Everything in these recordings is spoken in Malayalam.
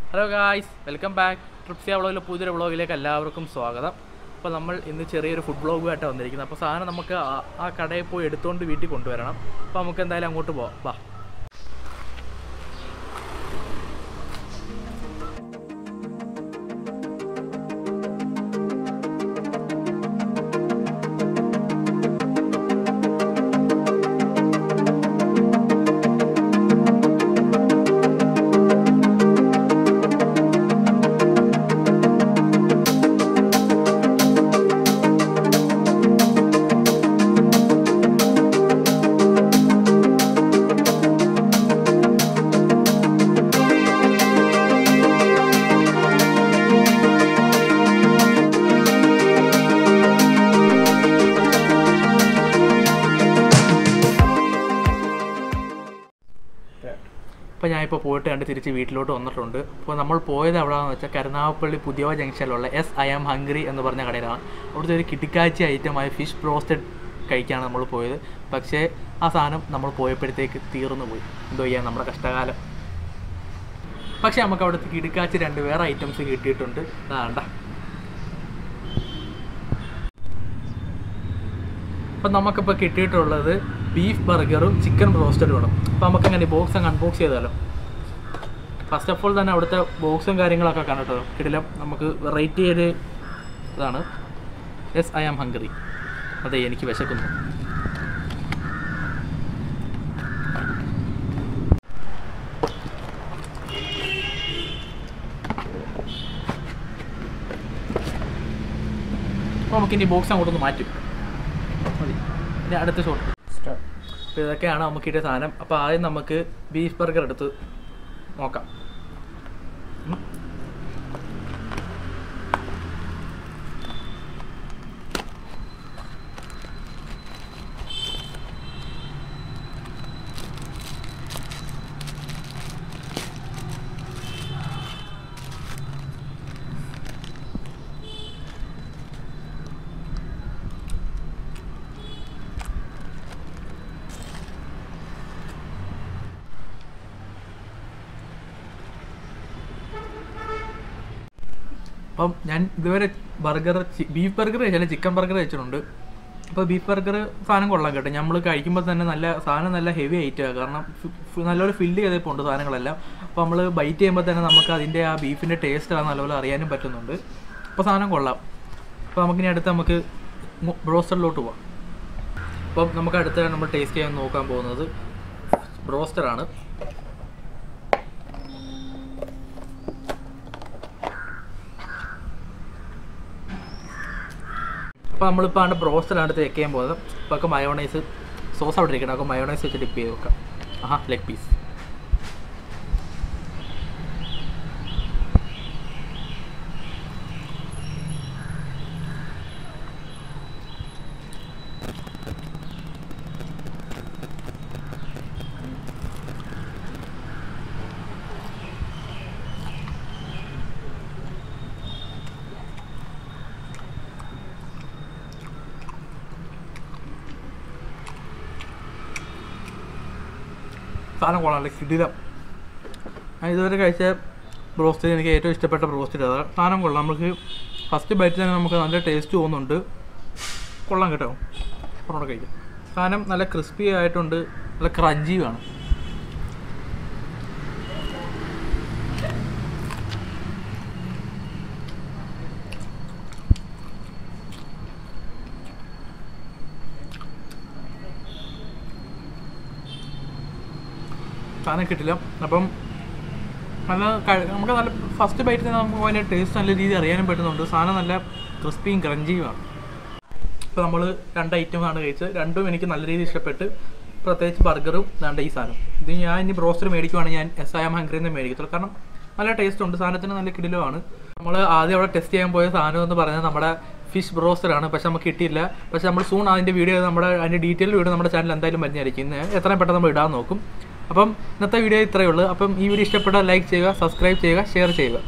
Hello guys welcome back Tripsia വ്ളോഗിലെ പുതിയൊരു വ്ളോഗിലേക്ക് എല്ലാവർക്കും സ്വാഗതം അപ്പോൾ നമ്മൾ ഇന്ന് ചെറിയൊരു ഫുഡ് വ്ളോഗുമായിട്ടാണ് വന്നിരിക്കുന്നത് അപ്പോൾ സാധനം നമുക്ക് ആ- ആ കടയിൽ പോയി എടുത്തുകൊണ്ട് വീട്ടിൽ കൊണ്ടുവരണം അപ്പോൾ നമുക്ക് എന്തായാലും അങ്ങോട്ട് പോവാം വാ അപ്പോൾ ഞാനിപ്പോൾ പോയിട്ട് കണ്ട് തിരിച്ച് വീട്ടിലോട്ട് വന്നിട്ടുണ്ട് അപ്പോൾ നമ്മൾ പോയത് എവിടെയാണെന്ന് വെച്ചാൽ കരുനാഗപ്പള്ളി പുതിയ ജംഗ്ഷനിലുള്ള എസ് ഐ ആം ഹംഗ്രി എന്ന് പറഞ്ഞ കടയിലാണ് അവിടുത്തെ ഒരു കിട്ടിക്കാച്ചി ഐറ്റമായ ഫിഷ് ബ്രോസ്റ്റഡ് കഴിക്കാണ് നമ്മൾ പോയത് പക്ഷേ ആ സാധനം നമ്മൾ പോയപ്പോഴത്തേക്ക് തീർന്നു പോയി എന്തോ ചെയ്യാൻ നമ്മുടെ കഷ്ടകാലം പക്ഷേ നമുക്ക് അവിടുത്തെ കിടിക്കാച്ചി രണ്ട് വേറെ ഐറ്റംസ് കിട്ടിയിട്ടുണ്ട് അതാണ്ട അപ്പം നമുക്കിപ്പോൾ കിട്ടിയിട്ടുള്ളത് ബീഫ് ബർഗറും ചിക്കൻ ബ്രോസ്റ്റഡും ആണ് അപ്പോൾ നമുക്ക് അങ്ങനെ ബോക്സ് അങ്ങ് അൺബോക്സ് ചെയ്താലോ ഫസ്റ്റ് ഓഫ് ഓൾ തന്നെ അവിടുത്തെ ബോക്സും കാര്യങ്ങളൊക്കെ കണ്ടിട്ടോ കിടിലം നമുക്ക് വെറൈറ്റി ഒരു ഇതാണ് യെസ് ഐ ആം ഹംഗറി അതെ എനിക്ക് വിശക്കുന്നു അപ്പോൾ നമുക്കിനി ബോക്സ് അങ്ങോട്ടൊന്ന് മാറ്റും മതി ഇനി അടുത്ത ഷോട്ട് അപ്പോൾ ഇതൊക്കെയാണ് നമുക്ക് കിട്ടിയ സാധനം അപ്പോൾ ആദ്യം നമുക്ക് ബീഫ് ബർഗർ എടുത്ത് നോക്കാം ഉം. അപ്പം ഞാൻ ഇതുവരെ ബർഗർ ബീഫ് ബർഗർ കഴിച്ചാൽ ചിക്കൻ ബർഗർ കഴിച്ചിട്ടുണ്ട് അപ്പോൾ ബീഫ് ബർഗർ സാധനം കൊള്ളാം കേട്ടോ നമ്മൾ കഴിക്കുമ്പോൾ തന്നെ നല്ല സാധനം നല്ല ഹെവി ആയിട്ടാണ് കാരണം ഫി- ഫി- നല്ലപോലെ ഫില്ല് ചെയ്തിട്ടുണ്ട് സാധനങ്ങളെല്ലാം അപ്പോൾ നമ്മൾ ബൈറ്റ് ചെയ്യുമ്പോൾ തന്നെ നമുക്ക് അതിൻ്റെ ആ ബീഫിൻ്റെ ടേസ്റ്റ് ആ നല്ലപോലെ അറിയാനും പറ്റുന്നുണ്ട് അപ്പോൾ സാധനം കൊള്ളാം അപ്പോൾ നമുക്കിനി അടുത്ത് നമുക്ക് ബ്രോസ്റ്ററിലോട്ട് പോവാം അപ്പം നമുക്ക് അടുത്ത നമ്മൾ ടേസ്റ്റ് ചെയ്യാൻ നോക്കാൻ പോകുന്നത് ബ്രോസ്റ്ററാണ് അപ്പോൾ നമ്മളിപ്പോൾ ആണ് ബ്രോസ്റ്റർ അടുത്ത് വെക്ക് ചെയ്യാൻ പോകുന്നത് അപ്പോൾ ഒക്കെ മയോണൈസ് സോസ് അവിടെ ഇരിക്കണം അപ്പോൾ മയോണൈസ് വെച്ച് ഡിപ്പ് ചെയ്ത് വെക്കാം ആഹാ ലെഗ് പീസ് സാധനം കൊള്ളാം കിടിലം ഞാൻ ഇതുവരെ കഴിച്ച ബ്രോസ്റ്റഡ് എനിക്ക് ഏറ്റവും ഇഷ്ടപ്പെട്ട ബ്രോസ്റ്റഡ് അതാണ് സാധനം കൊള്ളാം നമുക്ക് ഫസ്റ്റ് ബൈറ്റിൽ തന്നെ നമുക്ക് നല്ല ടേസ്റ്റ് തോന്നുന്നുണ്ട് കൊള്ളാം കേട്ടോ ഒന്നുകൂടെ കഴിക്കാം സാധനം നല്ല ക്രിസ്പി ആയിട്ടുണ്ട് നല്ല ക്രഞ്ചിയുമാണ് സാധനം കിട്ടില്ല അപ്പം നല്ല കഴി- നമുക്ക് നല്ല ഫസ്റ്റ് ബൈറ്റിൽ തന്നെ നമുക്ക് അതിൻ്റെ ടേസ്റ്റ് നല്ല രീതിയിൽ അറിയാനും പറ്റുന്നുണ്ട് സാധനം നല്ല ക്രിസ്പിയും ക്രഞ്ചിയുമാണ് ഇപ്പോൾ നമ്മൾ രണ്ട് ഐറ്റമാണ് കഴിച്ചത് രണ്ടും എനിക്ക് നല്ല രീതിയിൽ ഇഷ്ടപ്പെട്ട് പ്രത്യേകിച്ച് ബർഗറും രണ്ട് ഈ സാധനം ഇത് ഞാൻ ഇനി ബ്രോസ്റ്റർ മേടിക്കുവാണെങ്കിൽ ഞാൻ എസ് ഐ എം ഹംഗ്രിയിൽ നിന്ന് മേടിക്കത്തുള്ളൂ കാരണം നല്ല ടേസ്റ്റ് ഉണ്ട് സാധനത്തിന് നല്ല കിടിലുമാണ് നമ്മൾ ആദ്യം അവിടെ ടെസ്റ്റ് ചെയ്യാൻ പോയ സാധനം എന്ന് പറയുന്നത് നമ്മുടെ ഫിഷ് ബ്രോസ്റ്റർ ആണ് പക്ഷെ നമുക്ക് കിട്ടിയില്ല പക്ഷെ നമ്മൾ സൂൺ അതിൻ്റെ വീഡിയോ നമ്മുടെ അതിൻ്റെ ഡീറ്റെയിൽ വീഡിയോ നമ്മുടെ ചാനൽ എന്തായാലും വരുന്നതായിരിക്കും ഇന്ന് എത്രയും പെട്ടെന്ന് നമ്മൾ ഇടാൻ നോക്കും അപ്പം ഇന്നത്തെ വീഡിയോ ഇത്രയേ ഉള്ളൂ അപ്പം ഈ വീഡിയോ ഇഷ്ടപ്പെട്ടാൽ ലൈക്ക് ചെയ്യുക സബ്സ്ക്രൈബ് ചെയ്യുക ഷെയർ ചെയ്യുക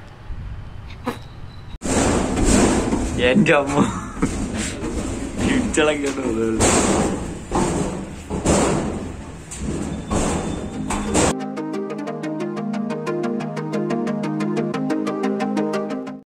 എന്റെ അമ്മ ഇട്ട പൂച്ചകളൊക്കെ ആയിട്ട് വന്നത്